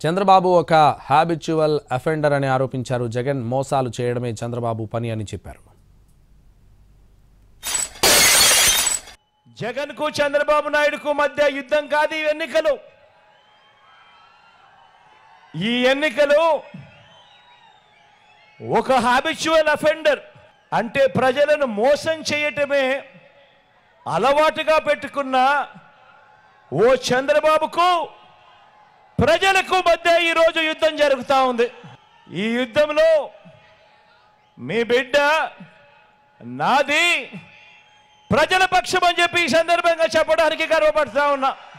చంద్రబాబు ఒక habitual offender అని ఆరోపించారు జగన్ మోసాలు చేయడమే చంద్రబాబు పని అని చెప్పారు జగన్ కు చంద్రబాబు నాయుడుకు మధ్య యుద్ధం కాదు ఈ ఎన్నికలు ఈ ఎన్నికలు ఒక హ్యాబిచువల్ అఫెండర్ అంటే ప్రజలను మోసం చేయటమే అలవాటుగా పెట్టుకున్న ఓ చంద్రబాబుకు ప్రజలకు మధ్య ఈరోజు యుద్ధం జరుగుతూ ఉంది ఈ యుద్ధంలో మీ బిడ్డ నాది ప్రజల పక్షం అని చెప్పి ఈ సందర్భంగా చెప్పడానికి గర్వపడుతా ఉన్నా